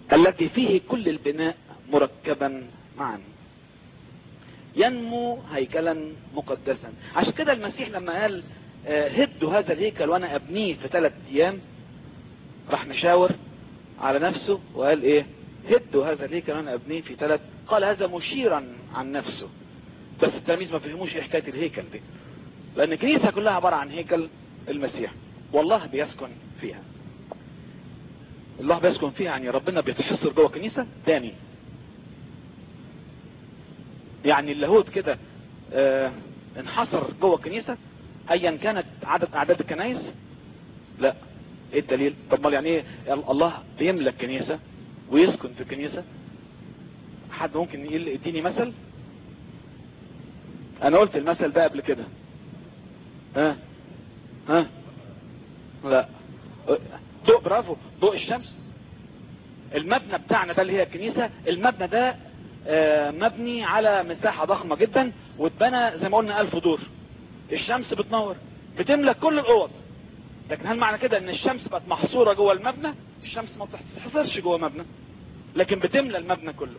التي فيه كل البناء مركبا معا ينمو هيكلا مقدسا عشان كده المسيح لما قال هدوا هذا الهيكل وانا ابنيه في ثلاث ايام راح مشاور على نفسه وقال ايه هدوا هذا الهيكل وانا ابنيه في ثلاث قال هذا مشيرا عن نفسه بس التلاميذ ما فهموش ايه حكايه الهيكل دي لان الكنيسه كلها عباره عن هيكل المسيح والله بيسكن فيها الله بيسكن فيها يعني ربنا بيتحصر جوه كنيسه تاني يعني اللاهوت كده اه انحصر جوه الكنيسه ايا كانت عدد اعداد الكنائس لا ايه الدليل طب ما يعني ايه الله بيملك كنيسه ويسكن في كنيسه حد ممكن يديني مثل انا قلت المثل ده قبل كده ها ها لا ضوء برافو ضوء الشمس المبنى بتاعنا ده اللي هي الكنيسة المبنى ده آه مبني على مساحة ضخمة جدا واتبنى زي ما قلنا الف دور الشمس بتنور بتملك كل الاوض لكن هل معنى كده ان الشمس بقت محصورة جوه المبنى الشمس ما بتحصرش جوه مبنى لكن بتملى المبنى كله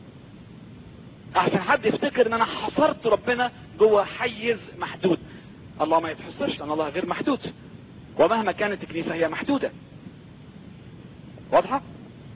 احسن حد يفتكر ان انا حصرت ربنا جوه حيز محدود الله ما يتحصرش لان الله غير محدود ومهما كانت الكنيسة هي محدودة واضحة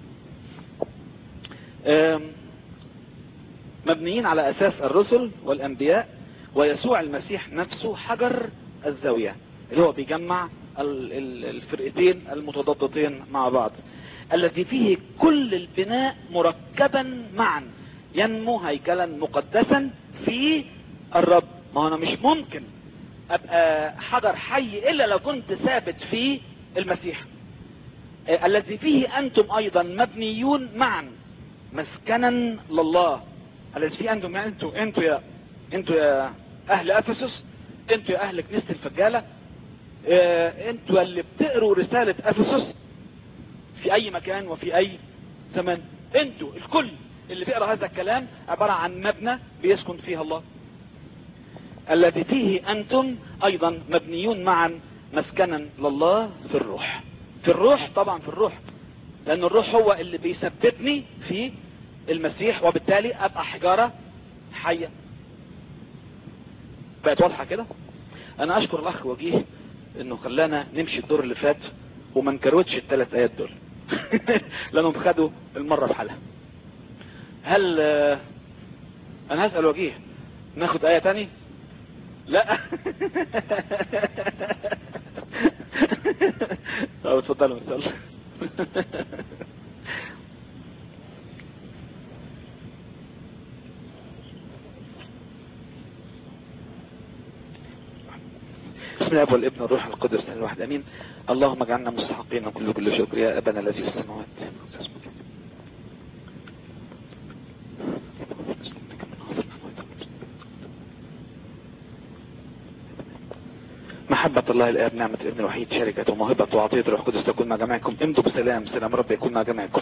مبنيين على اساس الرسل والانبياء ويسوع المسيح نفسه حجر الزاوية اللي هو بيجمع الفرقتين المتضادتين مع بعض الذي فيه كل البناء مركبا معا ينمو هيكلا مقدسا في الرب ما انا مش ممكن ابقى حجر حي الا لو كنت ثابت في المسيح آه الذي فيه انتم ايضا مبنيون معا مسكنا لله الذي فيه انتم يعني انتوا انتوا يا انتوا يا اهل افسس انتوا يا اهل كنيسه الفجاله آه انتوا اللي بتقروا رساله افسس في اي مكان وفي اي زمان انتوا الكل اللي بيقرا هذا الكلام عباره عن مبنى بيسكن فيها الله الذي فيه انتم ايضا مبنيون معا مسكنا لله في الروح في الروح طبعا في الروح لان الروح هو اللي بيثبتني في المسيح وبالتالي ابقى حجارة حية بقت واضحة كده انا اشكر الاخ وجيه انه خلانا نمشي الدور اللي فات وما نكروتش الثلاث ايات دول لانهم خدوا المرة في حالها هل انا هسأل وجيه ناخد اية تاني لا طب اتفضلوا نسأل بسم الله والابن والروح القدس الواحد امين اللهم اجعلنا مستحقين كل كل شكر يا ابنا الذي في السماوات محبة الله الآب نعمة الابن الوحيد شركة وموهبة وعطية الروح القدس تكون مع جميعكم امضوا بسلام سلام رب يكون مع جميعكم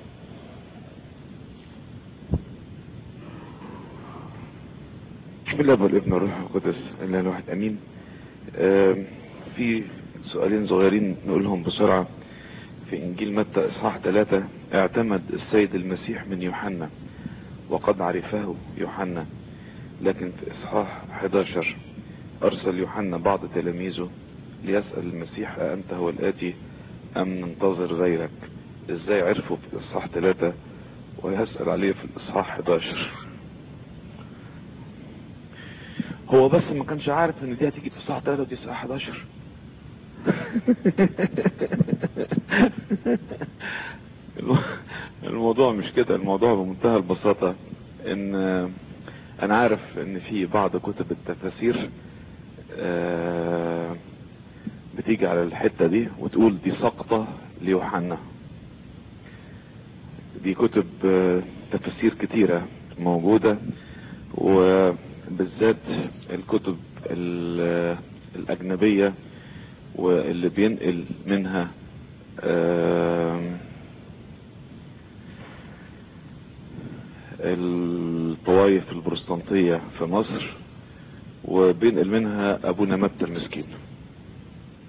بسم الله والابن والروح القدس الا الواحد امين آه في سؤالين صغيرين نقولهم بسرعة في انجيل متى اصحاح ثلاثة اعتمد السيد المسيح من يوحنا وقد عرفه يوحنا لكن في اصحاح 11 ارسل يوحنا بعض تلاميذه ليسأل المسيح أأنت هو الآتي أم ننتظر غيرك ازاي عرفوا في الاصحاح 3 ويسأل عليه في الاصحاح 11 هو بس ما كانش عارف ان دي هتيجي في الاصحاح 3 ودي اصحاح 11 الموضوع مش كده الموضوع بمنتهى البساطة ان انا عارف ان في بعض كتب التفاسير بتيجي على الحتة دي وتقول دي سقطة ليوحنا دي كتب تفاسير كتيرة موجودة وبالذات الكتب الأجنبية واللي بينقل منها الطوائف البروتستانتية في مصر وبينقل منها ابونا متى المسكين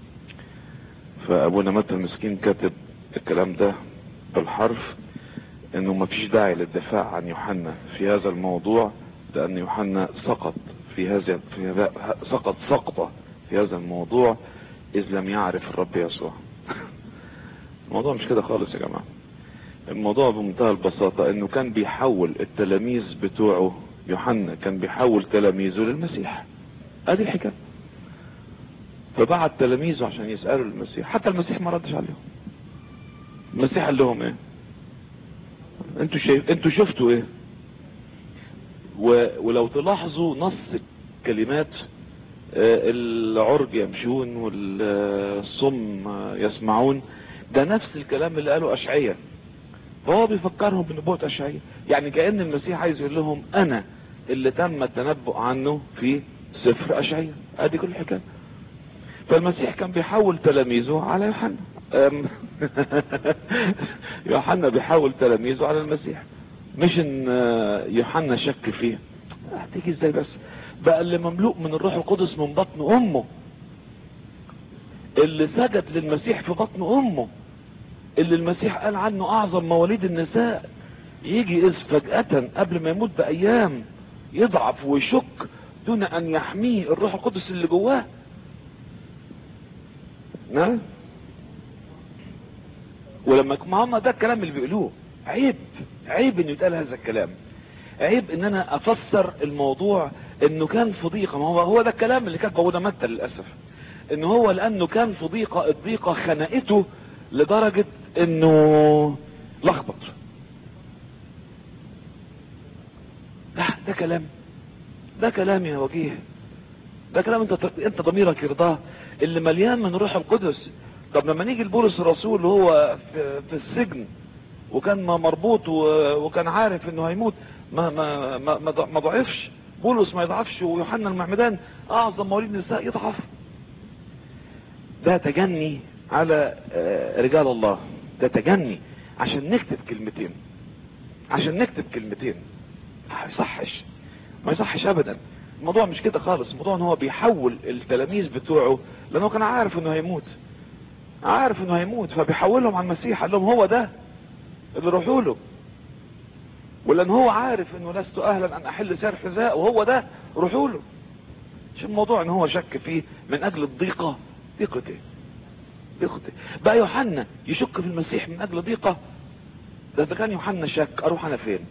فابونا متى المسكين كاتب الكلام ده بالحرف انه ما فيش داعي للدفاع عن يوحنا في هذا الموضوع لان يوحنا سقط في هذا في هذا سقط سقطة في هذا الموضوع اذ لم يعرف الرب يسوع الموضوع مش كده خالص يا جماعة الموضوع بمنتهى البساطة انه كان بيحول التلاميذ بتوعه يوحنا كان بيحول تلاميذه للمسيح ادي الحكاية فبعت تلاميذه عشان يسألوا المسيح حتى المسيح ما ردش عليهم المسيح قال لهم ايه انتوا شايف انتوا شفتوا ايه و... ولو تلاحظوا نص الكلمات آه، العرج يمشون والصم يسمعون ده نفس الكلام اللي قاله اشعياء فهو بيفكرهم بنبوة اشعياء يعني كأن المسيح عايز يقول لهم انا اللي تم التنبؤ عنه في سفر اشعياء ادي كل الحكايه فالمسيح كان بيحول تلاميذه على يوحنا أم يوحنا بيحول تلاميذه على المسيح مش ان آه، يوحنا شك فيه هتيجي ازاي بس بقى اللي مملوء من الروح القدس من بطن امه اللي سجد للمسيح في بطن امه اللي المسيح قال عنه اعظم مواليد النساء يجي اذ فجأة قبل ما يموت بايام يضعف ويشك دون ان يحميه الروح القدس اللي جواه نعم ولما ما هم ده الكلام اللي بيقولوه عيب عيب انه يتقال هذا الكلام عيب ان انا افسر الموضوع انه كان في ضيقه ما هو هو ده الكلام اللي كان موجود متى للاسف ان هو لانه كان في ضيقه الضيقه خنقته لدرجه انه لخبط ده, ده كلام ده كلام يا وجيه ده كلام انت انت ضميرك يرضاه اللي مليان من روح القدس طب لما نيجي لبولس الرسول وهو في, في السجن وكان مربوط و- وكان عارف انه هيموت ما ما ما ما ضع- ما ضعفش بولس ما يضعفش ويوحنا المعمدان اعظم مواليد النساء يضعف ده تجني على آه، رجال الله ده تجني عشان نكتب كلمتين عشان نكتب كلمتين ما يصحش ما يصحش ابدا الموضوع مش كده خالص الموضوع ان هو بيحول التلاميذ بتوعه لانه كان عارف انه هيموت عارف انه هيموت فبيحولهم على المسيح قال لهم هو ده اللي روحوا له ولان هو عارف انه لست اهلا ان احل سير حذاء وهو ده روحوا له مش الموضوع ان هو شك فيه من اجل الضيقه ضيقه ايه ضيقه ايه بقى يوحنا يشك في المسيح من اجل ضيقه ده اذا كان يوحنا شك اروح انا فين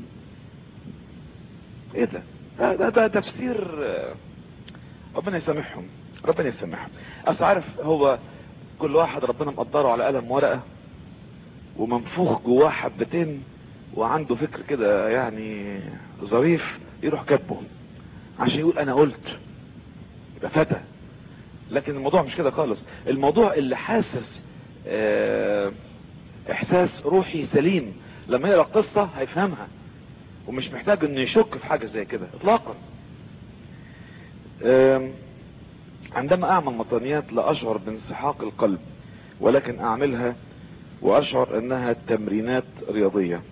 ايه ده ده ده, ده تفسير آه، ربنا يسامحهم ربنا يسامحهم اصل عارف هو كل واحد ربنا مقدره على قلم ورقه ومنفوخ جواه حبتين وعنده فكر كده يعني ظريف يروح كاتبه عشان يقول انا قلت يبقى فتى لكن الموضوع مش كده خالص الموضوع اللي حاسس آه، احساس روحي سليم لما يقرا قصه هيفهمها ومش محتاج انه يشك في حاجه زي كده اطلاقا آم، عندما اعمل مطانيات لا اشعر بانسحاق القلب ولكن اعملها واشعر انها تمرينات رياضيه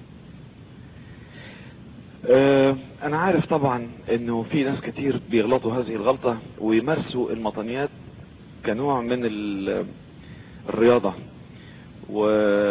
آه، انا عارف طبعا انه في ناس كتير بيغلطوا هذه الغلطة ويمارسوا المطنيات كنوع من ال- الرياضة و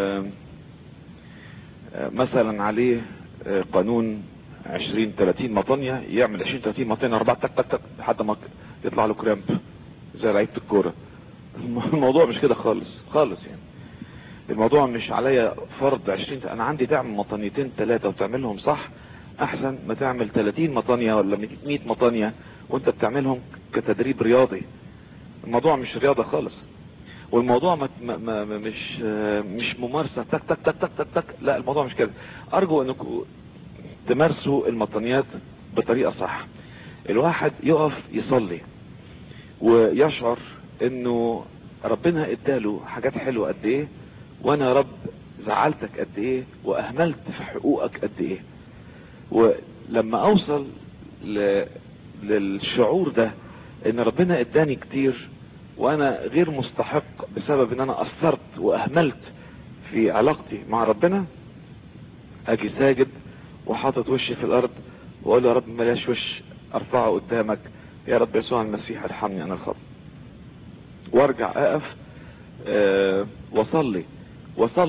آه، مثلا عليه آه، قانون 20 30 مطنية يعمل 20 30 مطنية اربعة تك تك تك لحد ما يطلع له كرامب زي لعيبة الكورة الموضوع مش كده خالص خالص يعني الموضوع مش عليا فرض 20 انا عندي تعمل مطنيتين ثلاثة وتعملهم صح احسن ما تعمل 30 مطانية ولا 100 مطانية وانت بتعملهم كتدريب رياضي الموضوع مش رياضة خالص والموضوع ما ما ما مش مش ممارسة تك تك تك تك تك تك لا الموضوع مش كده ارجو انكم تمارسوا المطانيات بطريقة صح الواحد يقف يصلي ويشعر انه ربنا اداله حاجات حلوة قد ايه وانا يا رب زعلتك قد ايه واهملت في حقوقك قد ايه ولما اوصل ل... للشعور ده ان ربنا اداني كتير وانا غير مستحق بسبب ان انا قصرت واهملت في علاقتي مع ربنا اجي ساجد وحاطط وشي في الارض واقول يا رب ملاش وش ارفعه قدامك يا رب يسوع المسيح ارحمني انا الخطأ وارجع اقف أه واصلي واصلي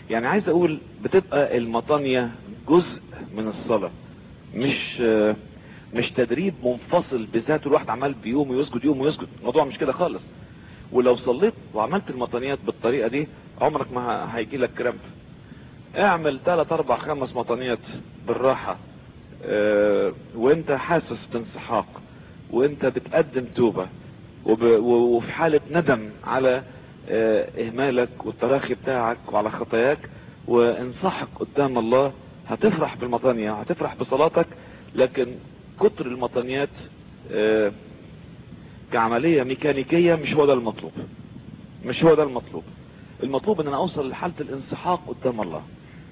يعني عايز اقول بتبقى المطانية جزء من الصلاة مش مش تدريب منفصل بذاته الواحد عمال بيقوم ويسجد يقوم ويسجد الموضوع مش كده خالص ولو صليت وعملت المطانيات بالطريقة دي عمرك ما هيجي لك كرامب اعمل ثلاث اربع خمس مطانيات بالراحة اه وانت حاسس بانسحاق وانت بتقدم توبة وفي حالة ندم على اه اهمالك والتراخي بتاعك وعلى خطاياك وانصحك قدام الله هتفرح بالمطانية هتفرح بصلاتك لكن كتر المطانيات اه كعملية ميكانيكية مش هو ده المطلوب مش هو ده المطلوب المطلوب ان انا اوصل لحالة الانسحاق قدام الله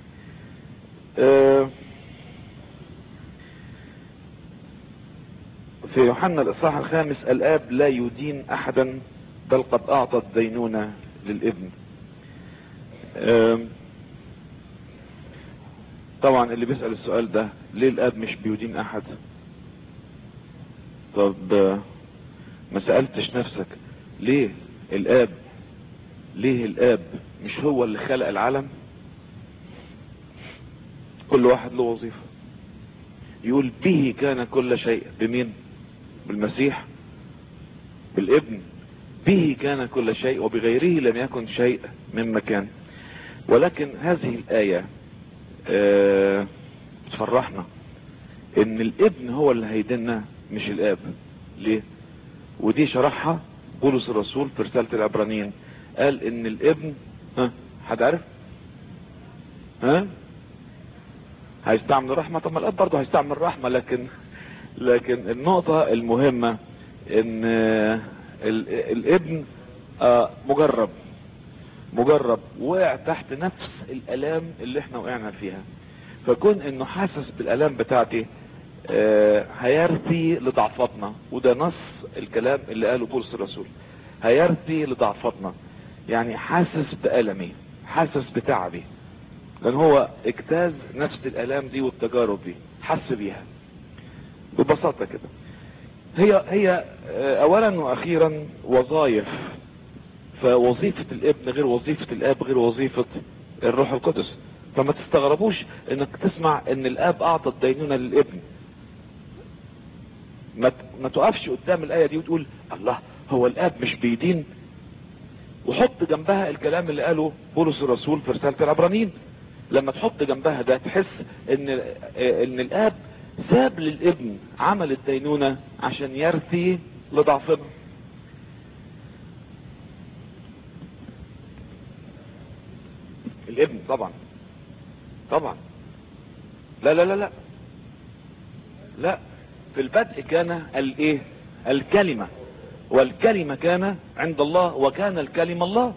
اه في يوحنا الاصحاح الخامس الاب لا يدين احدا بل قد اعطى الدينونة للابن اه طبعا اللي بيسأل السؤال ده ليه الاب مش بيدين احد طب ما سألتش نفسك ليه الاب ليه الاب مش هو اللي خلق العالم كل واحد له وظيفة يقول به كان كل شيء بمين بالمسيح بالابن به كان كل شيء وبغيره لم يكن شيء مما كان ولكن هذه الآية اه تفرحنا ان الابن هو اللي هيدنا مش الاب ليه ودي شرحها بولس الرسول في رسالة العبرانيين قال ان الابن ها حد عارف ها هيستعمل الرحمة طب ما الاب برضه هيستعمل الرحمة لكن لكن النقطة المهمة ان ال الابن آه مجرب مجرب وقع تحت نفس الالام اللي احنا وقعنا فيها فكون انه حاسس بالالام بتاعتي آه هيرثي لضعفاتنا وده نص الكلام اللي قاله بولس الرسول هيرثي لضعفاتنا يعني حاسس بألمي حاسس بتعبي لان هو اجتاز نفس الالام دي والتجارب دي حس بيها ببساطة كده هي هي آه اولا واخيرا وظائف فوظيفة الابن غير وظيفة الاب غير وظيفة الروح القدس فما تستغربوش انك تسمع ان الاب اعطى الدينونة للابن ما ما تقفش قدام الايه دي وتقول الله هو الاب مش بيدين وحط جنبها الكلام اللي قاله بولس الرسول في رساله العبرانيين لما تحط جنبها ده تحس ان ان الاب ساب للابن عمل الدينونه عشان يرثي لضعفنا الابن طبعا طبعا لا لا لا لا لا في البدء كان الايه الكلمة والكلمة كان عند الله وكان الكلمة الله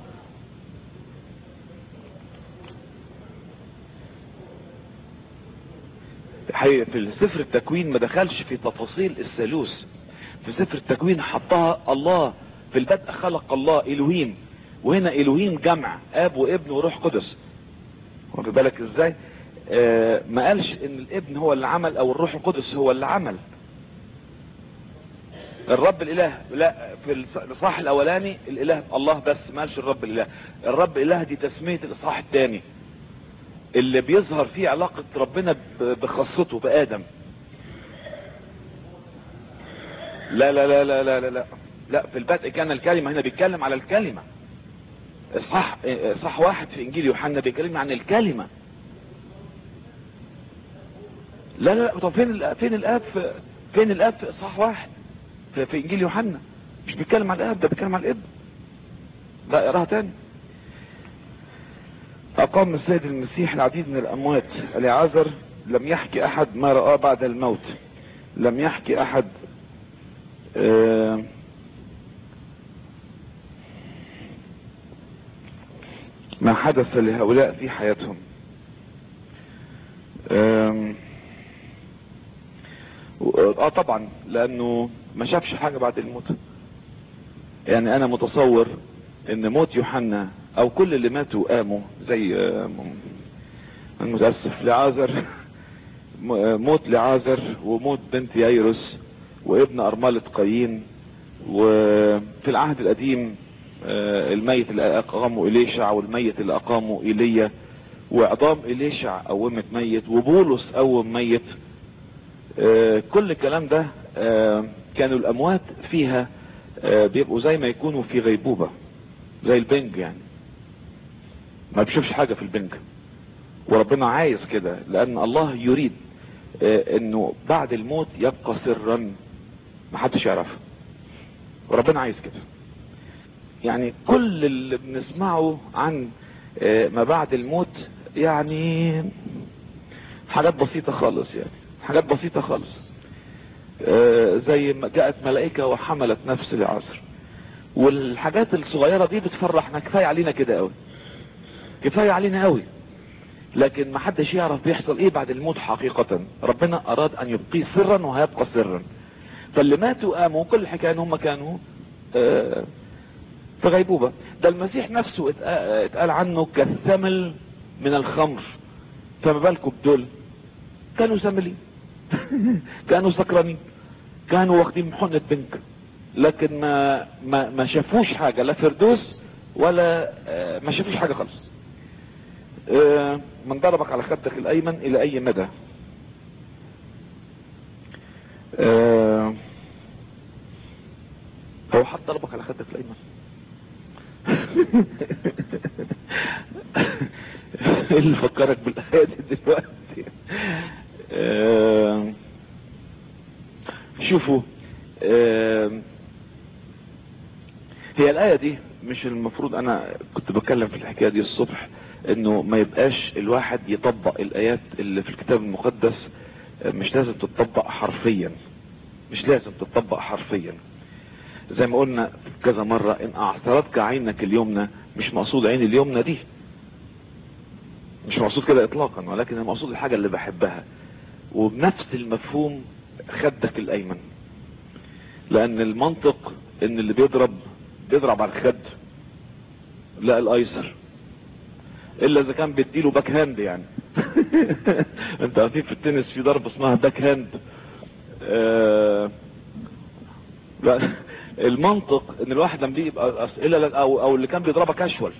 في سفر التكوين ما دخلش في تفاصيل الثالوث في سفر التكوين حطها الله في البدء خلق الله الوهيم وهنا الوهيم جمع اب وابن وروح قدس واخد بالك ازاي آه ما قالش ان الابن هو اللي عمل او الروح القدس هو اللي عمل الرب الاله لا في الاصحاح الاولاني الاله الله بس ما قالش الرب الاله الرب الاله دي تسمية الاصحاح الثاني اللي بيظهر فيه علاقة ربنا بخاصته بادم لا لا لا لا لا لا لا لا في البدء كان الكلمة هنا بيتكلم على الكلمة اصحاح اصحاح واحد في انجيل يوحنا بيتكلم عن الكلمة لا لا طب فين فين الاب في فين الاب في اصحاح واحد في, في انجيل يوحنا مش بيتكلم عن الاب ده بيتكلم عن الابن لا اقراها تاني اقام السيد المسيح العديد من الاموات اليعازر لم يحكي احد ما رآه بعد الموت لم يحكي احد آه ما حدث لهؤلاء في حياتهم اه طبعا لانه ما شافش حاجة بعد الموت يعني انا متصور ان موت يوحنا او كل اللي ماتوا قاموا زي المتأسف لعازر موت لعازر وموت بنت ييروس وابن ارملة قايين وفي العهد القديم الميت اللي اقامه اليشع والميت اللي اقامه ايليا وعظام إليشع قومت ميت وبولس قوم ميت آه، كل الكلام ده آه، كانوا الأموات فيها آه، بيبقوا زي ما يكونوا في غيبوبة زي البنج يعني ما بيشوفش حاجة في البنج وربنا عايز كده لأن الله يريد آه، انه بعد الموت يبقى سرا محدش يعرفه وربنا عايز كده يعني كل اللي بنسمعه عن آه، ما بعد الموت يعني حاجات بسيطة خالص يعني حاجات بسيطة خالص آه، زي ما جاءت ملائكة وحملت نفس العصر والحاجات الصغيرة دي بتفرحنا كفاية علينا كده قوي كفاية علينا قوي لكن ما حدش يعرف بيحصل ايه بعد الموت حقيقة ربنا اراد ان يبقيه سرا وهيبقى سرا فاللي ماتوا قاموا كل الحكاية ان هم كانوا آه، في غيبوبة ده المسيح نفسه اتق- اتقال عنه كالثمل من الخمر فما بالكم بدول كانوا ساملين كانوا سكرانين كانوا واخدين حنة بنك لكن ما ما ما شافوش حاجة لا فردوس ولا آه، ما شافوش حاجة خالص آه، من ضربك على خدك الايمن الى اي مدى آه، هو حد ضربك على خدك الايمن ايه اللي فكرك بالايه دي دلوقتي آه، شوفوا آه، هي الآية دي مش المفروض أنا كنت بتكلم في الحكاية دي الصبح إنه ما يبقاش الواحد يطبق الآيات اللي في الكتاب المقدس آه، مش لازم تطبق حرفيا مش لازم تطبق حرفيا زي ما قلنا كذا مرة إن أعثرتك عينك اليمنى مش مقصود عين اليمنى دي مش مقصود كده إطلاقا ولكن المقصود الحاجة اللي بحبها وبنفس المفهوم خدك الأيمن لأن المنطق إن اللي بيضرب بيضرب على الخد لا الايسر الا اذا كان بيديله باك هاند يعني انت عارفين في التنس في ضربه اسمها باك هاند آه لا المنطق ان الواحد لما بيجي يبقى اسئله او او اللي كان بيضربك اشول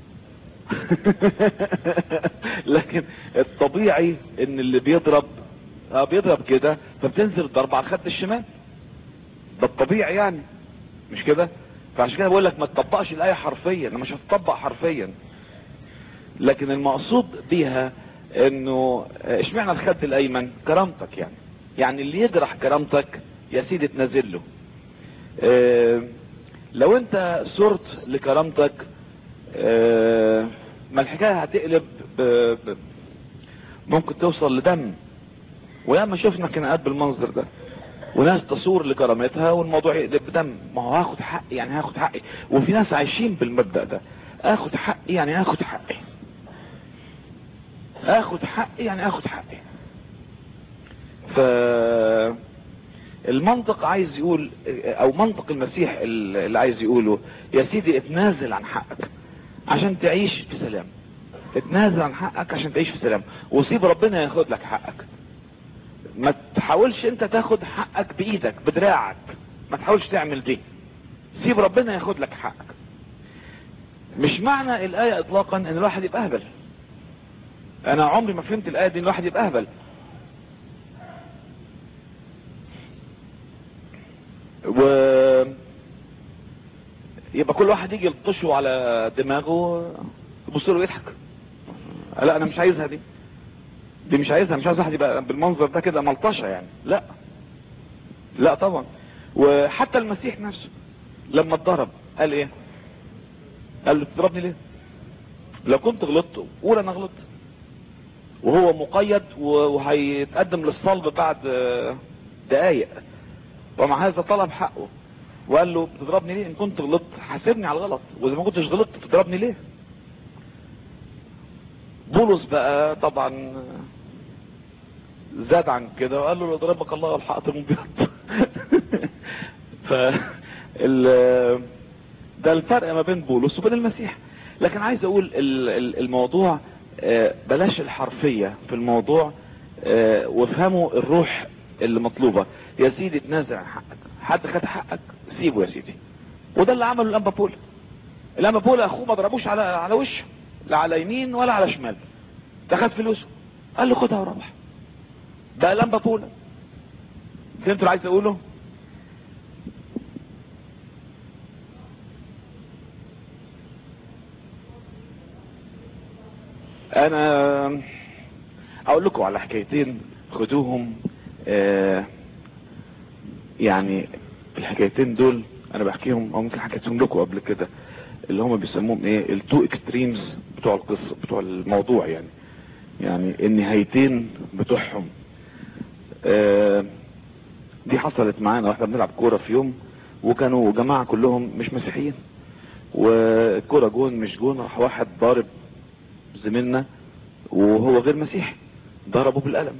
لكن الطبيعي ان اللي بيضرب آه بيضرب كده فبتنزل الضربه على الخد الشمال ده الطبيعي يعني مش كده فعشان كده بقول لك ما تطبقش الايه حرفيا انا مش هتطبق حرفيا لكن المقصود بيها انه اشمعنى الخد الايمن كرامتك يعني يعني اللي يجرح كرامتك يا سيدي تنزل له اه لو انت صرت لكرامتك اه ما الحكايه هتقلب ب... ب... ممكن توصل لدم وياما شفنا خناقات بالمنظر ده وناس تصور لكرامتها والموضوع يقلب بدم ما هو هاخد حقي يعني هاخد حقي وفي ناس عايشين بالمبدأ ده اخد حقي يعني اخد حقي اخد حقي يعني اخد حقي ف المنطق عايز يقول او منطق المسيح اللي عايز يقوله يا سيدي اتنازل عن حقك عشان تعيش في سلام اتنازل عن حقك عشان تعيش في سلام وسيب ربنا ياخد لك حقك ما تحاولش انت تاخد حقك بايدك بدراعك ما تحاولش تعمل دي سيب ربنا ياخد لك حقك مش معنى الايه اطلاقا ان الواحد يبقى اهبل انا عمري ما فهمت الايه دي ان الواحد يبقى اهبل و يبقى كل واحد يجي يلطشه على دماغه يبص له ويضحك لا انا مش عايزها دي دي مش عايزها مش عايز واحد يبقى بالمنظر ده كده ملطشه يعني لا لا طبعا وحتى المسيح نفسه لما اتضرب قال ايه قال له تضربني ليه لو كنت غلطت قول انا غلطت وهو مقيد وهيتقدم للصلب بعد دقايق ومع هذا طلب حقه وقال له بتضربني ليه ان كنت غلطت حاسبني على الغلط واذا ما كنتش غلطت تضربني ليه بولس بقى طبعا زاد عن كده وقال له يضربك الله الحق المبيض ف ده الفرق ما بين بولس وبين المسيح لكن عايز اقول الموضوع بلاش الحرفية في الموضوع وافهموا الروح اللي مطلوبة يا سيدي تنازل عن حقك حد خد حقك سيبه يا سيدي وده اللي عمله الانبا بول الانبا بول اخوه ما ضربوش على على وشه لا على يمين ولا على شمال ده خد فلوسه قال له خدها وروح بقى لمبه بولا فهمت اللي عايز اقوله انا اقول لكم على حكايتين خدوهم آه يعني الحكايتين دول انا بحكيهم او ممكن حكيتهم لكم قبل كده اللي هم بيسموهم ايه التو اكستريمز بتوع القصه بتوع الموضوع يعني يعني النهايتين بتوعهم آه دي حصلت معانا واحنا بنلعب كوره في يوم وكانوا جماعه كلهم مش مسيحيين والكوره جون مش جون راح واحد ضارب زميلنا وهو غير مسيحي ضربه بالقلم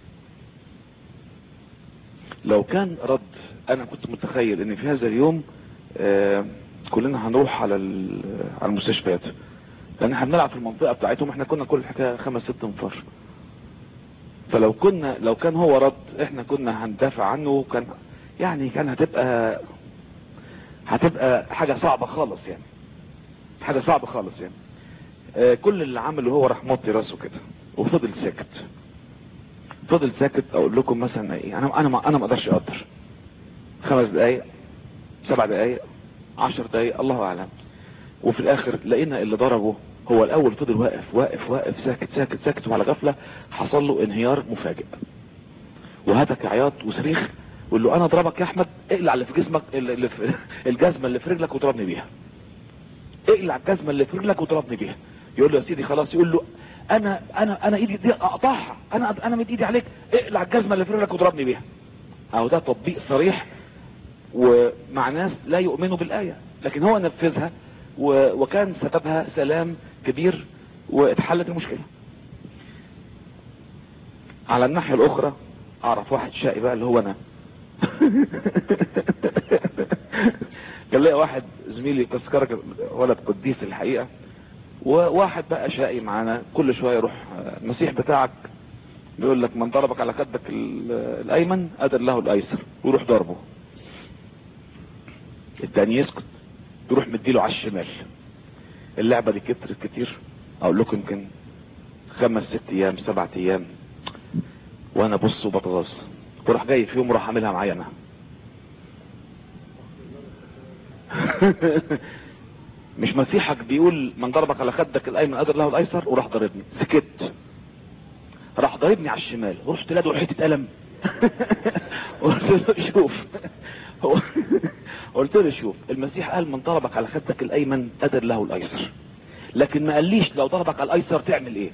لو كان رد انا كنت متخيل ان في هذا اليوم آه كلنا هنروح على على المستشفيات لان احنا بنلعب في المنطقه بتاعتهم احنا كنا كل الحكايه خمس ست انفار فلو كنا لو كان هو رد احنا كنا هندافع عنه وكان يعني كان هتبقى هتبقى حاجه صعبه خالص يعني حاجه صعبه خالص يعني آه كل اللي عمله هو راح موطي راسه كده وفضل ساكت فضل ساكت اقول لكم مثلا ايه انا انا ما انا ما اقدرش اقدر خمس دقايق سبع دقايق عشر دقايق الله اعلم وفي الاخر لقينا اللي ضربه هو الاول فضل واقف واقف واقف ساكت ساكت ساكت وعلى غفله حصل له انهيار مفاجئ وهتك عياط وصريخ وقال له انا اضربك يا احمد اقلع اللي في جسمك اللي في الجزمه اللي في رجلك وضربني بيها اقلع الجزمه اللي في رجلك وضربني بيها يقول له يا سيدي خلاص يقول له انا انا انا ايدي دي اقطعها انا انا مد ايدي عليك اقلع الجزمه اللي في رجلك وضربني بيها اهو ده تطبيق صريح ومع ناس لا يؤمنوا بالايه لكن هو نفذها و... وكان سببها سلام كبير واتحلت المشكله على الناحيه الاخرى اعرف واحد شقي بقى اللي هو انا كان ليا واحد زميلي تذكرك ولد قديس الحقيقه وواحد بقى شقي معانا كل شويه يروح المسيح بتاعك بيقول لك من ضربك على خدك الايمن قدر له الايسر ويروح ضربه التاني يسكت يروح مديله على الشمال اللعبه دي كترت كتير اقول لكم يمكن خمس ست ايام سبعة ايام وانا بص وبتغاظ وراح جاي في يوم راح عاملها معايا انا مش مسيحك بيقول من ضربك على خدك الايمن قدر له الايسر وراح ضربني سكت راح ضربني على الشمال ورحت لاده حته قلم قلت له شوف قلت له شوف المسيح قال من ضربك على خدك الايمن قدر له الايسر لكن ما قاليش لو ضربك على الايسر تعمل ايه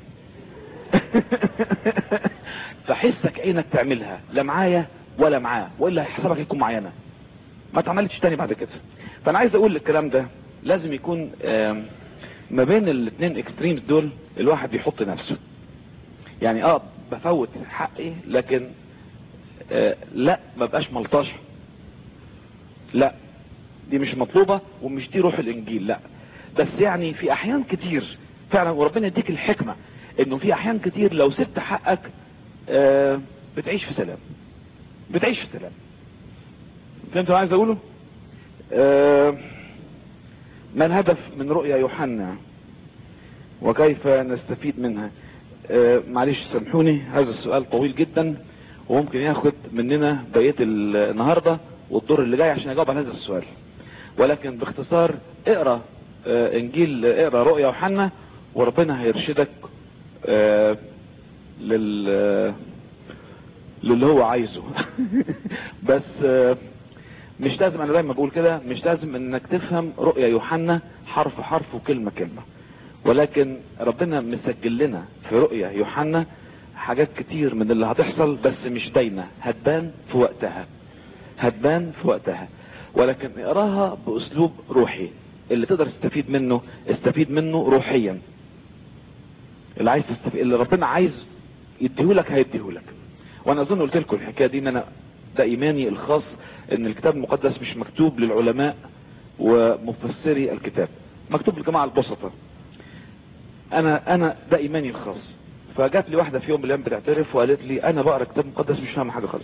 فحسك عينك تعملها لا معايا ولا معاه والا حسابك يكون معايا انا ما اتعملتش تاني بعد كده فانا عايز اقول الكلام ده لازم يكون ما بين الاثنين اكستريمز دول الواحد بيحط نفسه يعني اه بفوت حقي لكن آه لا ما بقاش ملطشه لا دي مش مطلوبه ومش دي روح الانجيل لا بس يعني في احيان كتير فعلا وربنا يديك الحكمه انه في احيان كتير لو سبت حقك آه بتعيش في سلام بتعيش في سلام فهمت اللي عايز اقوله آه ما الهدف من رؤيا يوحنا وكيف نستفيد منها آه معلش سامحوني هذا السؤال طويل جدا وممكن ياخد مننا بقيه النهارده والدور اللي جاي عشان اجاوب على هذا السؤال ولكن باختصار اقرا آه انجيل اقرا رؤيا يوحنا وربنا هيرشدك آه لل للي هو عايزه بس آه مش لازم انا دايما بقول كده مش لازم انك تفهم رؤيا يوحنا حرف حرف وكلمه كلمه ولكن ربنا مسجل لنا في رؤيا يوحنا حاجات كتير من اللي هتحصل بس مش دايما هتبان في وقتها هتبان في وقتها ولكن اقراها باسلوب روحي اللي تقدر تستفيد منه استفيد منه روحيا اللي عايز تستفيد اللي ربنا عايز يديهولك هيديهولك وانا اظن قلت لكم الحكايه دي ان انا ده ايماني الخاص ان الكتاب المقدس مش مكتوب للعلماء ومفسري الكتاب مكتوب للجماعه البسطة انا انا ده ايماني الخاص فجات لي واحده في يوم من الايام بتعترف وقالت لي انا بقرا كتاب مقدس مش فاهمه حاجه خالص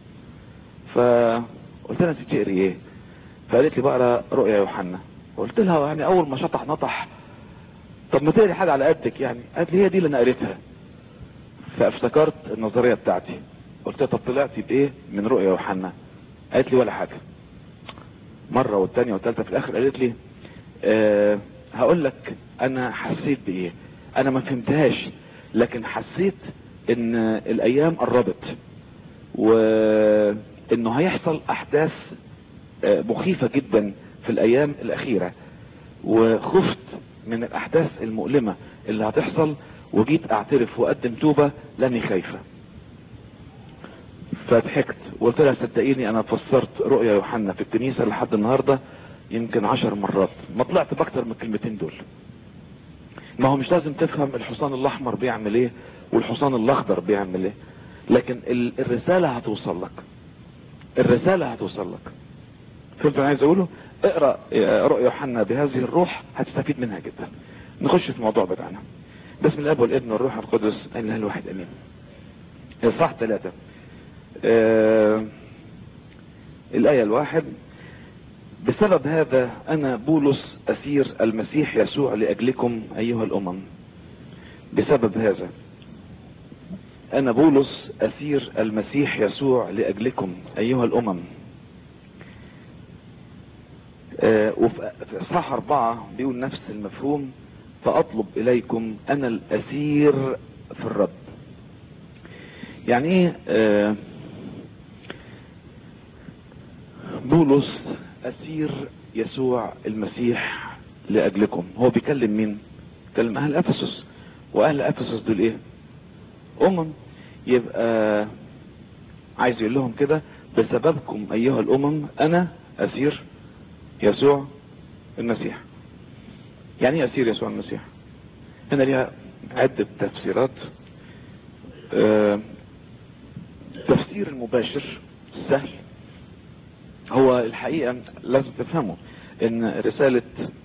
فقلت لها انت بتقري ايه فقالت لي بقرا رؤيا يوحنا قلت لها يعني اول ما شطح نطح طب ما تقري حاجه على قدك يعني قالت لي هي دي اللي انا قريتها فافتكرت النظرية بتاعتي قلت لها طب طلعتي بايه من رؤيا يوحنا قالت لي ولا حاجة مرة والتانية والتالتة في الاخر قالت لي أه هقول لك انا حسيت بايه انا ما فهمتهاش لكن حسيت ان الايام قربت وانه هيحصل احداث آه، مخيفة جدا في الايام الاخيرة وخفت من الاحداث المؤلمة اللي هتحصل وجيت اعترف واقدم توبة لاني خايفة فضحكت وقلت لها صدقيني انا فسرت رؤيا يوحنا في الكنيسة لحد النهاردة يمكن عشر مرات ما طلعت باكتر من الكلمتين دول ما هو مش لازم تفهم الحصان الاحمر بيعمل ايه والحصان الاخضر بيعمل ايه لكن ال- الرسالة هتوصل لك الرسالة هتوصل لك فهمت انا عايز اقوله اقرا آه، رؤيا يوحنا بهذه الروح هتستفيد منها جدا نخش في الموضوع بتاعنا باسم الاب والابن والروح القدس الاله الواحد امين اصحاح ثلاثة آه الايه الواحد بسبب هذا انا بولس اسير المسيح يسوع لاجلكم ايها الامم بسبب هذا انا بولس اسير المسيح يسوع لاجلكم ايها الامم آه، وفي في اصحاح اربعة بيقول نفس المفهوم فاطلب اليكم انا الاسير في الرب يعني ايه آه، بولس اسير يسوع المسيح لاجلكم هو بيكلم مين بيكلم اهل افسس واهل افسس دول ايه امم يبقى عايز يقول لهم كده بسببكم ايها الامم انا اسير يسوع المسيح يعني ايه اسير يسوع المسيح هنا ليها عدة تفسيرات آه، التفسير المباشر السهل هو الحقيقة لازم تفهمه ان رسالة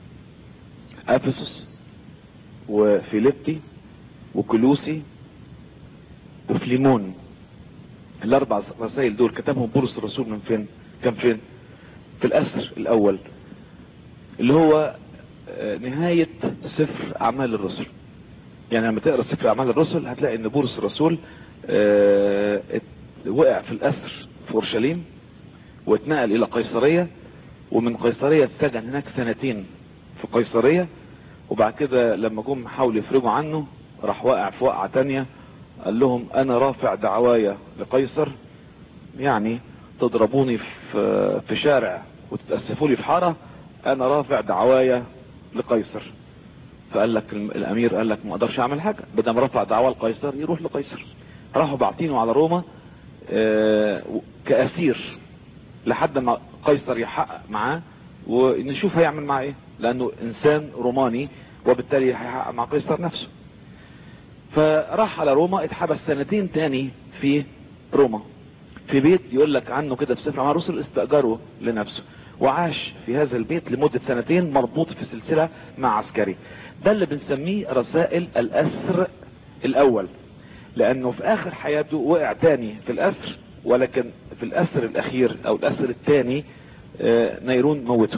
افسس وفيليبي وكلوسي وفليمون الاربع رسائل دول كتبهم بولس الرسول من فين كان فين في الاسر الاول اللي هو آه، نهاية سفر اعمال الرسل يعني لما تقرا سفر اعمال الرسل هتلاقي ان بولس الرسول آه، ات- وقع في الاسر في اورشليم واتنقل الى قيصرية ومن قيصرية اتسجن هناك سنتين في قيصرية وبعد كده لما جم حاولوا يفرجوا عنه راح واقع في وقعة تانية قال لهم انا رافع دعوايا لقيصر يعني تضربوني في في شارع وتتأسفوا لي في حارة انا رافع دعوايا لقيصر فقال لك الم- الامير قال لك ما اقدرش اعمل حاجة بدل رفع دعوة لقيصر يروح لقيصر راحوا باعتينه على روما آه، و- كأسير لحد ما قيصر يحقق معاه ونشوف هيعمل معاه ايه لانه انسان روماني وبالتالي هيحقق مع قيصر نفسه فراح على روما اتحبس سنتين تاني في روما في بيت يقول لك عنه كده في سفر اعمال الرسل استاجره لنفسه وعاش في هذا البيت لمدة سنتين مربوط في سلسلة مع عسكري ده اللي بنسميه رسائل الاسر الاول لانه في اخر حياته وقع تاني في الاسر ولكن في الاسر الاخير او الاسر الثاني نيرون موته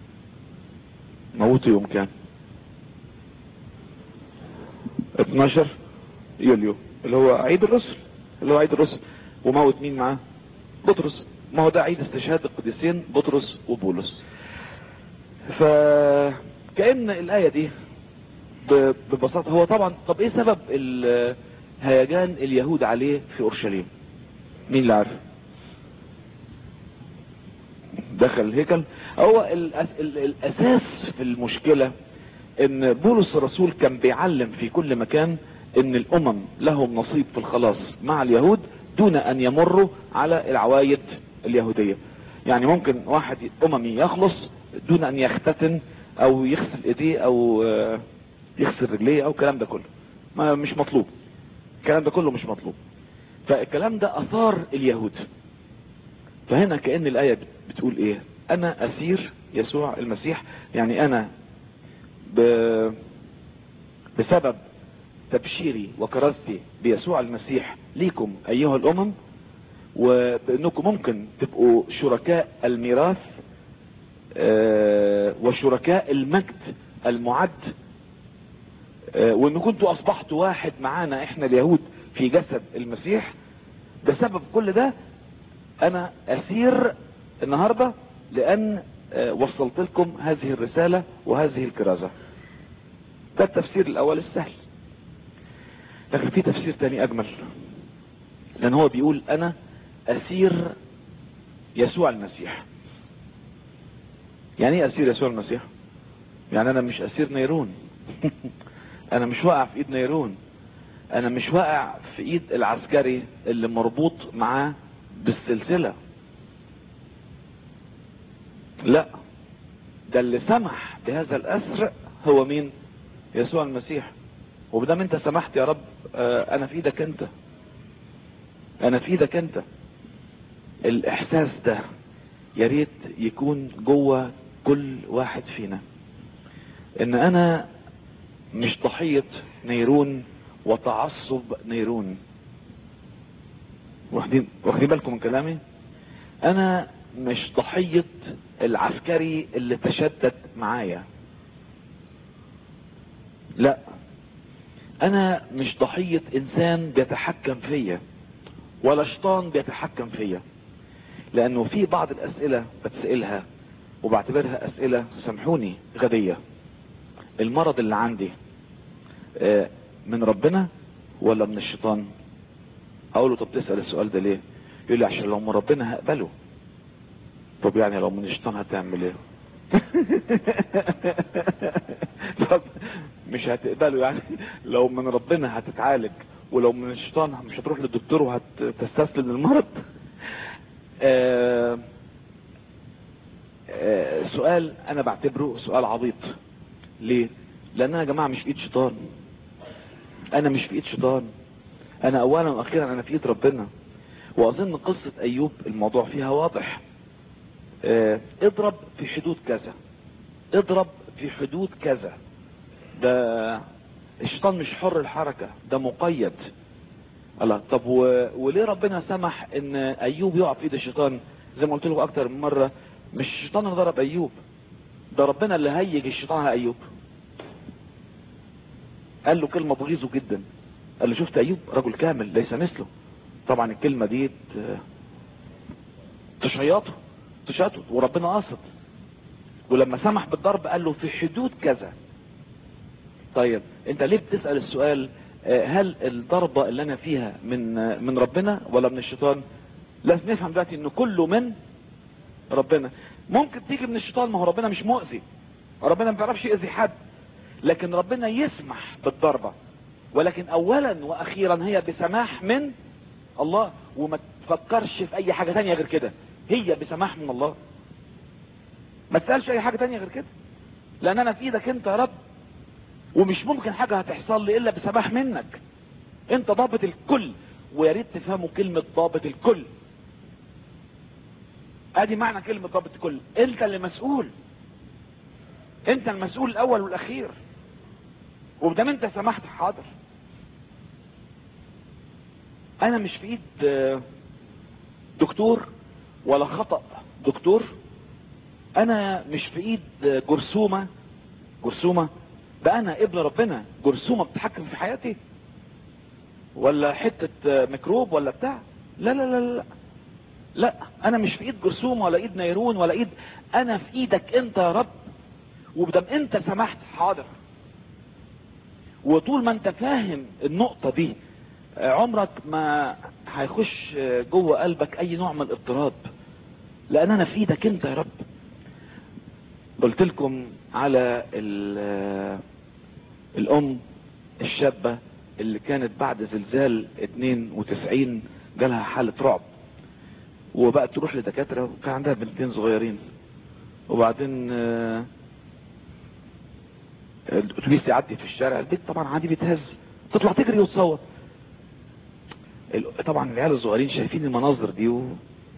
موته يوم كام 12 يوليو اللي هو عيد الرسل اللي هو عيد الرسل وموت مين معاه بطرس ما هو ده عيد استشهاد القديسين بطرس وبولس فكأن الآية دي ب- ببساطة هو طبعا طب ايه سبب ال- هيجان اليهود عليه في اورشليم مين اللي عارف دخل الهيكل هو الأس- ال- الاساس في المشكلة ان بولس الرسول كان بيعلم في كل مكان ان الامم لهم نصيب في الخلاص مع اليهود دون ان يمروا على العوايد اليهودية يعني ممكن واحد اممي يخلص دون ان يختتن او يغسل ايديه او آه، يغسل رجليه او الكلام ده كله ما مش مطلوب الكلام ده كله مش مطلوب فالكلام ده اثار اليهود فهنا كأن الآية بت- بتقول ايه انا اسير يسوع المسيح يعني انا ب... بسبب تبشيري وكرازتي بيسوع المسيح ليكم ايها الامم وبانكم ممكن تبقوا شركاء الميراث آه، وشركاء المجد المعد آه، وان كنتوا اصبحتوا واحد معانا احنا اليهود في جسد المسيح بسبب كل ده انا اسير النهاردة لان آه، وصلت لكم هذه الرسالة وهذه الكرازة ده التفسير الاول السهل لكن في تفسير تاني اجمل لان هو بيقول انا اسير يسوع المسيح يعني ايه اسير يسوع المسيح يعني انا مش اسير نيرون انا مش واقع في ايد نيرون انا مش واقع في ايد العسكري اللي مربوط معاه بالسلسلة لا ده اللي سمح بهذا الاسر هو مين يسوع المسيح وبدام انت سمحت يا رب آه، انا في ايدك انت انا في ايدك انت الاحساس ده يا ريت يكون جوه كل واحد فينا ان انا مش ضحية نيرون وتعصب نيرون واخدين واخدين بالكم من كلامي انا مش ضحية العسكري اللي تشدد معايا لا انا مش ضحية انسان بيتحكم فيا ولا شيطان بيتحكم فيا لانه في بعض الاسئلة بتسألها وبعتبرها اسئلة سامحوني غبية المرض اللي عندي آه، من ربنا ولا من الشيطان اقول له طب تسأل السؤال ده ليه يقول لي عشان لو من ربنا هقبله طب يعني لو من الشيطان هتعمل ايه طب مش هتقبله يعني لو من ربنا هتتعالج ولو من الشيطان مش هتروح للدكتور وهتستسلم للمرض آه آه سؤال انا بعتبره سؤال عبيط ليه لان انا يا جماعه مش في ايد شيطان انا مش في ايد شيطان انا اولا واخيرا انا في ايد ربنا واظن قصة ايوب الموضوع فيها واضح اه اضرب في حدود كذا اضرب في حدود كذا ده الشيطان مش حر الحركة ده مقيد الله طب و... وليه ربنا سمح ان ايوب يقع في ايد الشيطان زي ما قلت لكم اكتر من مرة مش الشيطان اللي ضرب ايوب ده ربنا اللي هيج الشيطان على ايوب قال له كلمة بغيظه جدا قال له شفت ايوب رجل كامل ليس مثله طبعا الكلمة دي ت- تشيطه تشيطه وربنا قصد ولما سمح بالضرب قال له في حدود كذا طيب انت ليه بتسأل السؤال آه، هل الضربة اللي انا فيها من آه، من ربنا ولا من الشيطان لازم نفهم دلوقتي انه كله من ربنا ممكن تيجي من الشيطان ما هو ربنا مش مؤذي ربنا ما بيعرفش يأذي حد لكن ربنا يسمح بالضربة ولكن اولا واخيرا هي بسماح من الله وما تفكرش في اي حاجة تانية غير كده هي بسماح من الله ما تسألش اي حاجة تانية غير كده لان انا في ايدك انت يا رب ومش ممكن حاجة هتحصل لي الا بسماح منك انت ضابط الكل ويا ريت تفهموا كلمة ضابط الكل ادي معنى كلمة ضابط الكل انت اللي مسؤول انت المسؤول الاول والاخير وبدام انت سمحت حاضر انا مش في ايد آه، دكتور ولا خطأ دكتور انا مش في ايد آه، جرثومة جرثومة ده انا ابن ربنا جرثومة بتتحكم في حياتي ولا حتة آه، ميكروب ولا بتاع لا لا لا لا لا انا مش في ايد جرثومة ولا ايد نيرون ولا ايد انا في ايدك انت يا رب وبدم انت سمحت حاضر وطول ما انت فاهم النقطة دي آه، عمرك ما هيخش آه، جوه قلبك اي نوع من الاضطراب لان انا في ايدك انت يا رب قلت لكم على ال- آه، الام الشابة اللي كانت بعد زلزال 92 جالها حالة رعب وبقت تروح لدكاترة وكان عندها بنتين صغيرين وبعدين آه، الاتوبيس يعدي في الشارع البيت طبعا عادي بيتهز تطلع تجري وتصوت ال- طبعا العيال الصغيرين شايفين المناظر دي و...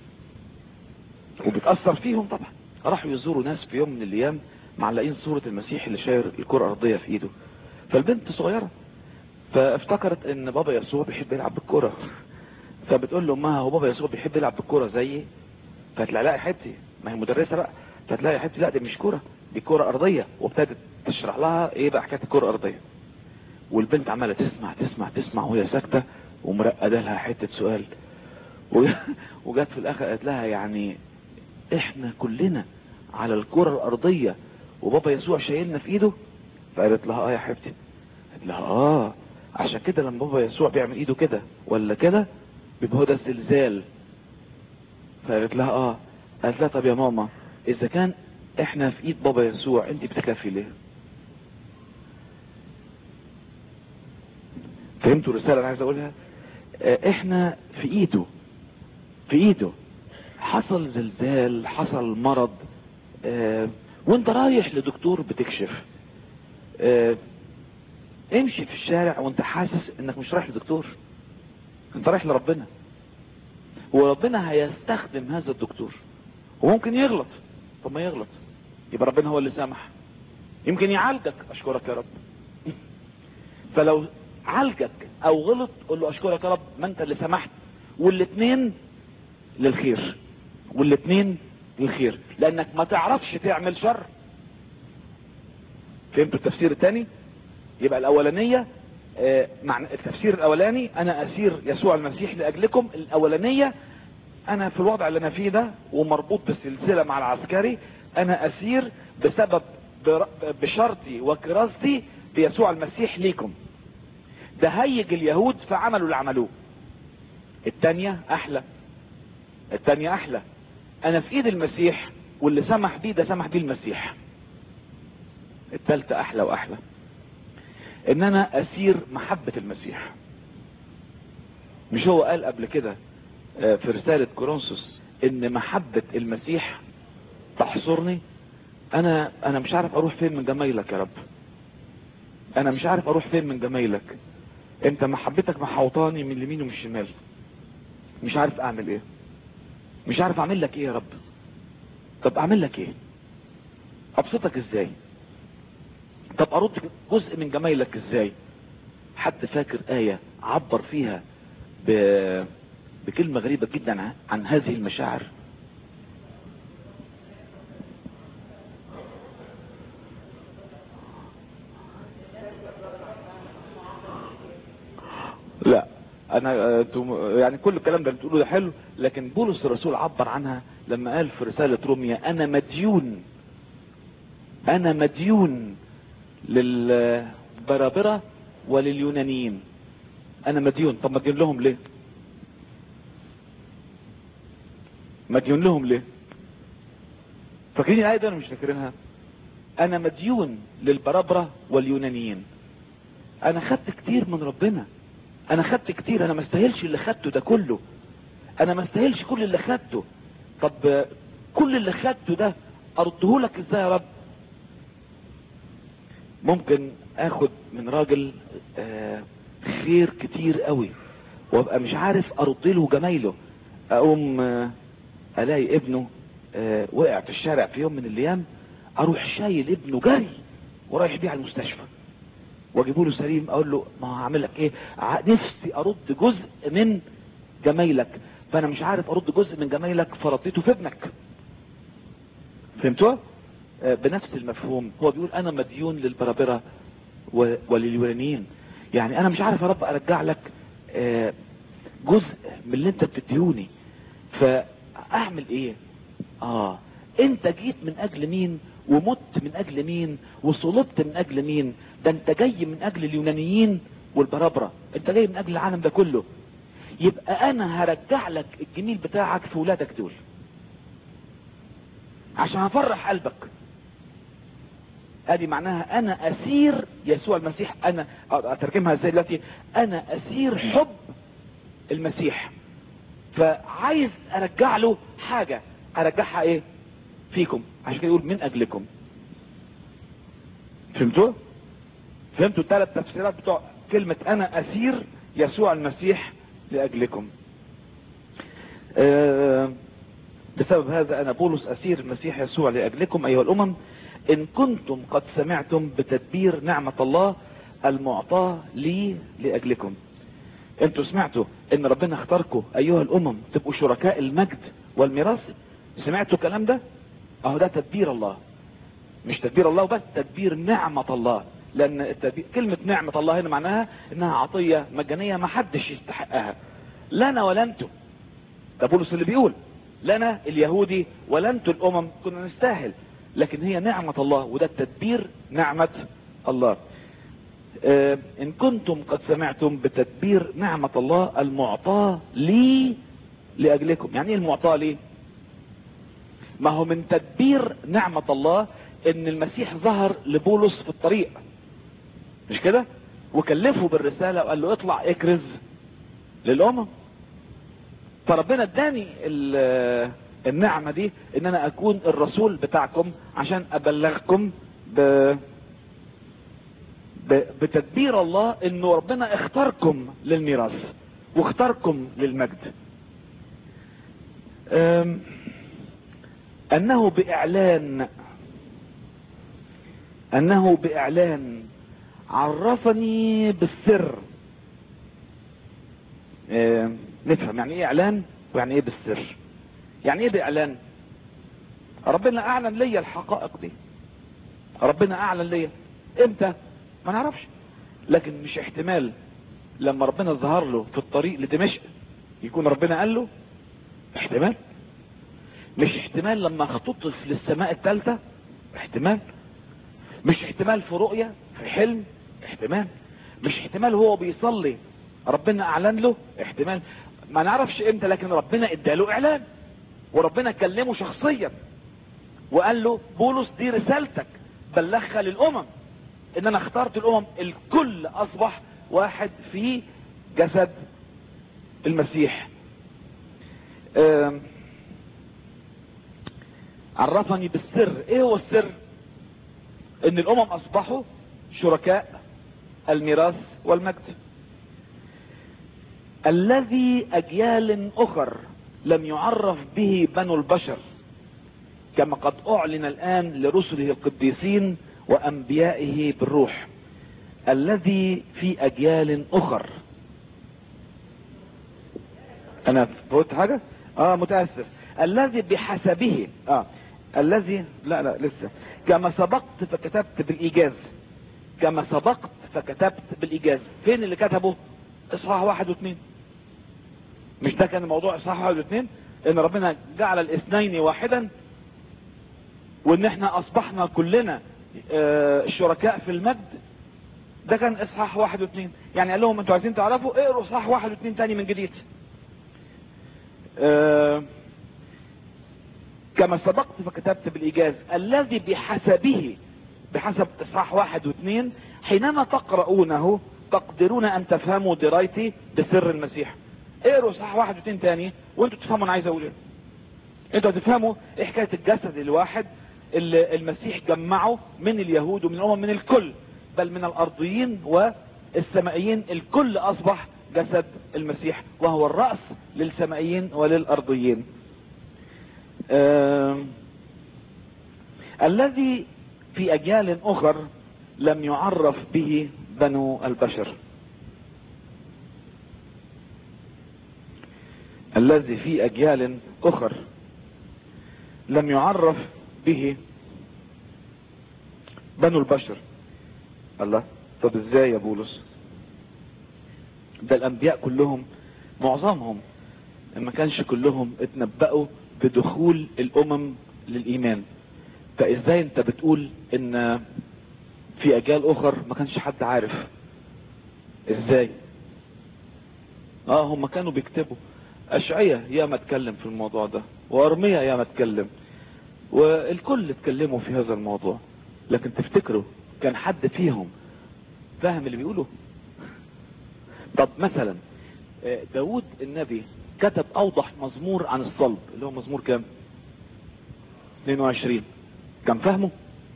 وبتأثر فيهم طبعا راحوا يزوروا ناس في يوم من الايام معلقين صورة المسيح اللي شاير الكرة الارضية في ايده فالبنت صغيرة فافتكرت ان بابا يسوع بيحب يلعب بالكرة فبتقول له امها هو بابا يسوع بيحب يلعب بالكرة زيي فتلاقي لا يا حبيبتي ما هي مدرسة بقى فتلاقي يا حبيبتي لا دي مش كرة دي كرة ارضية وابتدت تشرح لها ايه بقى حكاية الكرة الارضية والبنت عمالة تسمع تسمع تسمع وهي ساكتة ومرقده لها حته سؤال و- وجت في الاخر قالت لها يعني احنا كلنا على الكره الارضيه وبابا يسوع شايلنا في ايده فقالت لها اه يا حبيبتي قالت لها اه عشان كده لما بابا يسوع بيعمل ايده كده ولا كده بيبقى هو ده الزلزال فقالت لها اه قالت لها طب يا ماما اذا كان احنا في ايد بابا يسوع انت بتخافي ليه فهمتوا الرساله اللي انا عايز اقولها آه، احنا في ايده في ايده حصل زلزال حصل مرض آه، وانت رايح لدكتور بتكشف آه، امشي في الشارع وانت حاسس انك مش رايح لدكتور انت رايح لربنا وربنا هيستخدم هذا الدكتور وممكن يغلط طب ما يغلط يبقى ربنا هو اللي سامح يمكن يعالجك اشكرك يا رب فلو عالجك او غلط قول له اشكرك يا رب ما انت اللي سمحت والاثنين للخير والاثنين للخير لانك ما تعرفش تعمل شر فهمتوا التفسير الثاني يبقى الاولانيه آه، معنى التفسير الاولاني انا اسير يسوع المسيح لاجلكم الاولانيه انا في الوضع اللي انا فيه ده ومربوط بسلسله مع العسكري انا اسير بسبب بر- بشرطي وكراستي بيسوع المسيح ليكم ده هيج اليهود فعملوا اللي عملوه التانية احلى التانية احلى انا في ايد المسيح واللي سمح بيه ده سمح بيه المسيح التالتة احلى واحلى ان انا اسير محبة المسيح مش هو قال قبل كده آه، في رسالة كورنثوس ان محبة المسيح تحصرني انا انا مش عارف اروح فين من جمايلك يا رب انا مش عارف اروح فين من جمايلك انت محبتك محوطاني من اليمين ومن الشمال مش عارف اعمل ايه مش عارف اعمل لك ايه يا رب طب اعمل لك ايه ابسطك ازاي طب ارد جزء من جمايلك ازاي حد فاكر آية عبر فيها ب... بكلمة غريبة جدا عن- عن هذه المشاعر لا انا آه، انتم- يعني كل الكلام ده اللي بتقوله ده حلو لكن بولس الرسول عبر عنها لما قال في رسالة روميا انا مديون انا مديون للبرابرة ولليونانيين انا مديون طب مديون لهم ليه مديون لهم ليه فاكرين الايه دي انا مش فاكرينها انا مديون للبرابرة واليونانيين انا خدت كتير من ربنا انا خدت كتير انا ما استاهلش اللي خدته ده كله انا ما استاهلش كل اللي خدته طب آه، كل اللي خدته ده ارده لك ازاي يا رب ممكن اخد من راجل آه، خير كتير قوي وابقى مش عارف ارد له جمايله اقوم آه، الاقي ابنه آه، وقع في الشارع في يوم من الايام اروح شايل ابنه جري ورايح بيه على المستشفى واجيبه له سليم اقول له ما هعمل لك ايه ع- نفسي ارد جزء من جمايلك فانا مش عارف ارد جزء من جمايلك فرديته في ابنك فهمتوا آه، بنفس المفهوم هو بيقول انا مديون للبرابرة و- ولليونانيين يعني انا مش عارف يا رب ارجع لك آه، جزء من اللي انت بتديوني فاعمل ايه اه انت جيت من اجل مين ومت من اجل مين وصلبت من اجل مين ده انت جاي من اجل اليونانيين والبرابرة انت جاي من اجل العالم ده كله يبقى انا هرجع لك الجميل بتاعك في ولادك دول عشان افرح قلبك ادي معناها انا اسير يسوع المسيح انا اترجمها ازاي دلوقتي انا اسير حب المسيح فعايز ارجع له حاجة ارجعها ايه فيكم عشان كده يقول من اجلكم فهمتوا فهمتوا الثلاث تفسيرات بتوع كلمة انا اسير يسوع المسيح لاجلكم آه بسبب هذا انا بولس اسير المسيح يسوع لاجلكم ايها الامم ان كنتم قد سمعتم بتدبير نعمة الله المعطاة لي لاجلكم انتوا سمعتوا ان ربنا اختاركم ايها الامم تبقوا شركاء المجد والميراث سمعتوا الكلام ده اهو ده تدبير الله مش تدبير الله بس تدبير نعمة الله لان التدبير كلمة نعمة الله هنا معناها انها عطية مجانية ما حدش يستحقها لنا ولا انتم ده بولس اللي بيقول لنا اليهودي ولا انتم الامم كنا نستاهل لكن هي نعمة الله وده التدبير نعمة الله آه ان كنتم قد سمعتم بتدبير نعمة الله المعطاة لي لاجلكم يعني ايه المعطاة لي ما هو من تدبير نعمة الله ان المسيح ظهر لبولس في الطريق مش كده وكلفه بالرسالة وقال له اطلع اكرز للامم فربنا اداني النعمة دي ان انا اكون الرسول بتاعكم عشان ابلغكم ب... ب... بتدبير الله انه ربنا اختاركم للميراث واختاركم للمجد أم... انه باعلان انه باعلان عرفني بالسر أم... نفهم يعني ايه اعلان ويعني ايه بالسر يعني ايه باعلان ربنا اعلن ليا الحقائق دي ربنا اعلن ليا امتى ما نعرفش لكن مش احتمال لما ربنا ظهر له في الطريق لدمشق يكون ربنا قال له احتمال مش احتمال لما اختطف للسماء الثالثة احتمال مش احتمال في رؤية في حلم احتمال مش احتمال هو بيصلي ربنا اعلن له احتمال ما نعرفش امتى لكن ربنا اداله اعلان وربنا كلمه شخصيا وقال له بولس دي رسالتك بلغها للامم ان انا اخترت الامم الكل اصبح واحد في جسد المسيح عرفني بالسر ايه هو السر ان الامم اصبحوا شركاء الميراث والمجد الذي اجيال اخر لم يعرف به بنو البشر كما قد اعلن الان لرسله القديسين وانبيائه بالروح الذي في اجيال اخر انا فوت حاجة اه متأسف الذي بحسبه اه الذي لا لا لسه كما سبقت فكتبت بالايجاز كما سبقت فكتبت بالايجاز فين اللي كتبه اصحاح واحد واثنين مش ده كان الموضوع اصحاح واحد واثنين ان ربنا جعل الاثنين واحدا وان احنا اصبحنا كلنا آه شركاء في المجد ده كان اصحاح واحد واثنين يعني قال لهم انتوا عايزين تعرفوا اقروا اصحاح واحد واثنين تاني من جديد آه كما سبقت فكتبت بالايجاز الذي بحسبه بحسب اصحاح واحد واثنين حينما تقرؤونه تقدرون ان تفهموا درايتي بسر المسيح اقروا اصحاح واحد واثنين تاني وانتوا تفهموا انا عايز اقول ايه انتوا هتفهموا ايه حكايه الجسد الواحد اللي المسيح جمعه من اليهود ومن الامم من الكل بل من الارضيين والسمائيين الكل اصبح جسد المسيح وهو الرأس للسمائيين وللارضيين آه الذي في اجيال اخر لم يعرف به بنو البشر الذي في اجيال اخر لم يعرف به بنو البشر الله طب ازاي يا بولس ده الانبياء كلهم معظمهم ما كانش كلهم اتنبأوا بدخول الامم للايمان فازاي انت بتقول ان في اجيال اخر ما كانش حد عارف ازاي اه هم كانوا بيكتبوا اشعية يا ما اتكلم في الموضوع ده وارمية يا ما اتكلم والكل اتكلموا في هذا الموضوع لكن تفتكروا كان حد فيهم فاهم اللي بيقوله طب مثلا داود النبي كتب اوضح مزمور عن الصلب اللي هو مزمور كام 22 كان فاهمه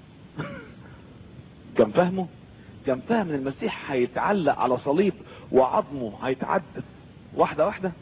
كان فاهمه كان فاهم ان المسيح هيتعلق على صليب وعظمه هيتعدد واحدة واحدة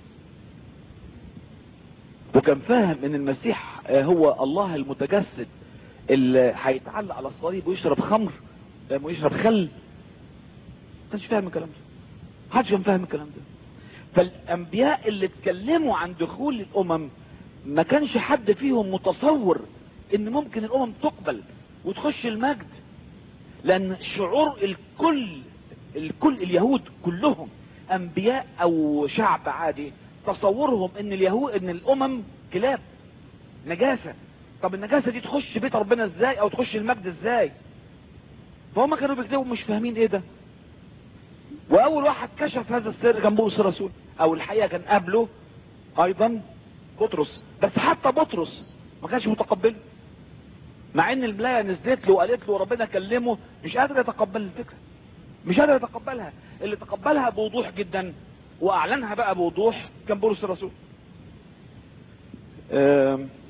وكان فاهم ان المسيح هو الله المتجسد اللي هيتعلق على الصليب ويشرب خمر ويشرب خل ما كانش فاهم الكلام ده محدش كان فاهم الكلام ده فالانبياء اللي اتكلموا عن دخول الامم ما كانش حد فيهم متصور ان ممكن الامم تقبل وتخش المجد لان شعور الكل الكل اليهود كلهم انبياء او شعب عادي تصورهم ان اليهود ان الامم كلاب نجاسة طب النجاسة دي تخش بيت ربنا ازاي او تخش المجد ازاي فهم كانوا بيكذبوا مش فاهمين ايه ده واول واحد كشف هذا السر كان بولس الرسول او الحقيقة كان قبله ايضا بطرس بس حتى بطرس ما كانش متقبله مع ان الملاية نزلت له وقالت له ربنا كلمه مش قادر يتقبل الفكرة مش قادر يتقبلها اللي تقبلها بوضوح جدا واعلنها بقى بوضوح كان بولس الرسول آم،